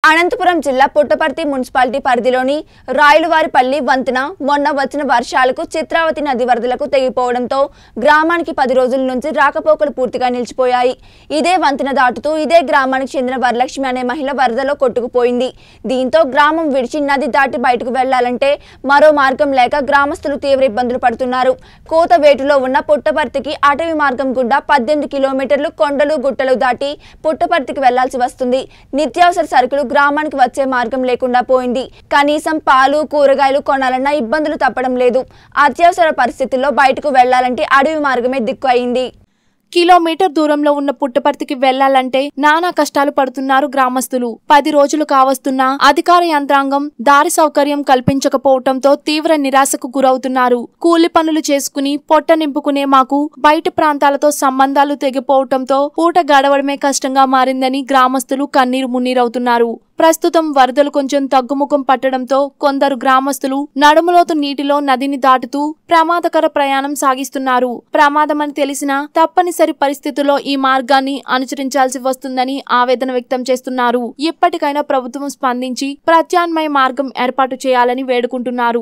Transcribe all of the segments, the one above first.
అనంతపురం జిల్లా పుట్టపర్తి మున్సిపాలిటీ పరిధిలోని రాయలవారిపల్లి వంతెన మొన్న వచ్చిన వర్షాలకు చిత్రావతి నది వరదలకు తెగిపోవడంతో గ్రామానికి పది రోజుల నుంచి రాకపోకలు పూర్తిగా నిలిచిపోయాయి ఇదే వంతెన దాటుతూ ఇదే గ్రామానికి చెందిన వరలక్ష్మి అనే మహిళ వరదలో కొట్టుకుపోయింది దీంతో గ్రామం విడిచి నది దాటి బయటకు వెళ్లాలంటే మరో మార్గం లేక గ్రామస్తులు తీవ్ర ఇబ్బందులు పడుతున్నారు కోతవేటులో ఉన్న పుట్టపర్తికి అటవీ మార్గం గుండా పద్దెనిమిది కిలోమీటర్లు కొండలు గుట్టలు దాటి పుట్టపర్తికి వెళ్లాల్సి వస్తుంది నిత్యావసర సరుకులు గ్రామానికి వచ్చే మార్గం లేకుండా పోయింది కనీసం పాలు కూరగాయలు కొనాలన్నా ఇబ్బందులు తప్పడం లేదు అత్యవసర పరిస్థితుల్లో బయటకు వెళ్లాలంటే అడవి మార్గమే దిక్కు అయింది కిలోమీటర్ దూరంలో ఉన్న పుట్టపర్తికి వెళ్లాలంటే నానా కష్టాలు పడుతున్నారు గ్రామస్తులు పది రోజులు కావస్తున్నా అధికార యంత్రాంగం దారి సౌకర్యం కల్పించకపోవటంతో తీవ్ర నిరాశకు గురవుతున్నారు కూలి పనులు చేసుకుని పొట్ట నింపుకునే మాకు బయట ప్రాంతాలతో సంబంధాలు తెగిపోవటంతో పూట గడవడమే కష్టంగా మారిందని గ్రామస్తులు కన్నీరు మున్నీరవుతున్నారు ప్రస్తుతం వరదలు కొంచెం తగ్గుముఖం పట్టడంతో కొందరు గ్రామస్తులు నడుములోతు నీటిలో నదిని దాటుతూ ప్రమాదకర ప్రయాణం సాగిస్తున్నారు ప్రమాదమని తెలిసినా తప్పనిసరి పరిస్థితుల్లో ఈ మార్గాన్ని అనుసరించాల్సి వస్తుందని ఆవేదన వ్యక్తం చేస్తున్నారు ఇప్పటికైనా ప్రభుత్వం స్పందించి ప్రత్యామ్నాయ మార్గం ఏర్పాటు చేయాలని వేడుకుంటున్నారు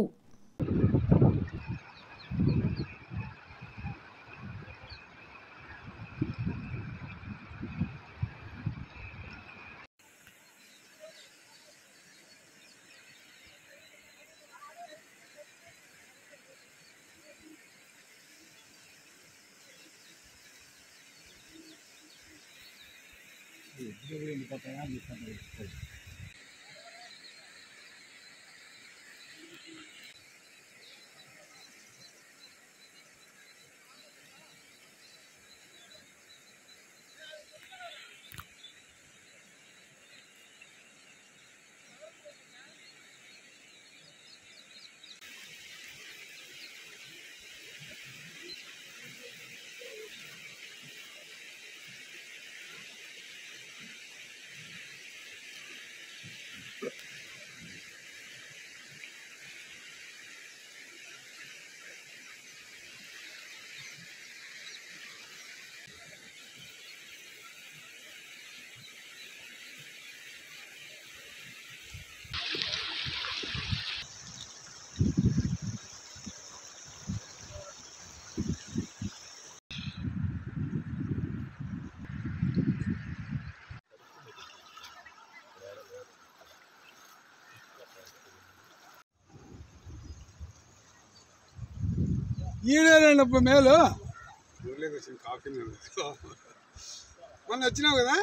ఈడేనప్పుడు మేలు ఊర్లోకి వచ్చిన కాఫీ మొన్న వచ్చినావు కదా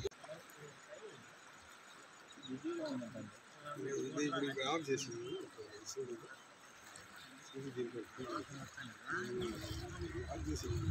ఇది ఇప్పుడు ఇప్పుడు ఆఫ్ చేసింది చూడు. చూసి దీంట్లో ఆఫ్ చేసింది.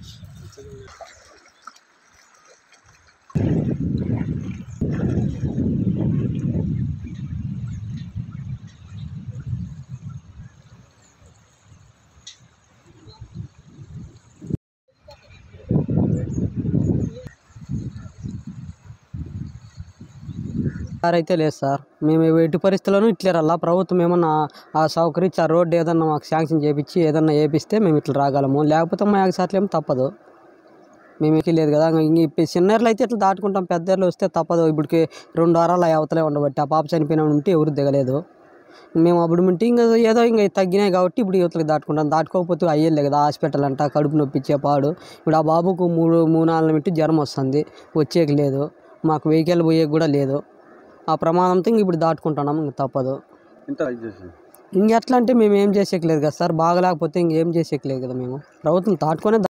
సార్ అయితే లేదు సార్ మేము ఎట్టి పరిస్థితుల్లోనూ ఇట్లే రల్లా ప్రభుత్వం ఏమన్నా ఆ సౌకరించి ఆ రోడ్డు ఏదన్నా మాకు శాంక్షన్ చేపించి ఏదన్నా వేపిస్తే మేము ఇట్లా రాగలము లేకపోతే మా సార్లు ఏం తప్పదు మేము ఎక్కి లేదు కదా ఇంక ఈ చిన్నర్లు అయితే ఇట్లా దాటుకుంటాం పెద్దర్లు వస్తే తప్పదు ఇప్పటికి రెండు వారాలు ఆ అవతలే ఉండబట్టి ఆ పాప చనిపోయిన ఉంటే ఎవరు దిగలేదు మేము అప్పుడు ఉంటే ఇంకా ఏదో ఇంకా తగ్గినాయి కాబట్టి ఇప్పుడు యువతలకు దాటుకుంటాం దాటుకోకపోతే అయ్యేలే కదా హాస్పిటల్ అంట కడుపు నొప్పించే పాడు ఇప్పుడు ఆ బాబుకు మూడు మూడు నాలుగు మిట్టి జ్వరం వస్తుంది వచ్చేకి లేదు మాకు వెహికల్ పోయేకి కూడా లేదు ఆ ప్రమాదంతో ఇంక ఇప్పుడు దాటుకుంటున్నాం ఇంక తప్పదు ఇంక ఎట్లా అంటే మేము ఏం చేసేకి లేదు కదా సార్ బాగలేకపోతే ఇంకేం చేసేకి లేదు కదా మేము ప్రభుత్వం దాటుకొనే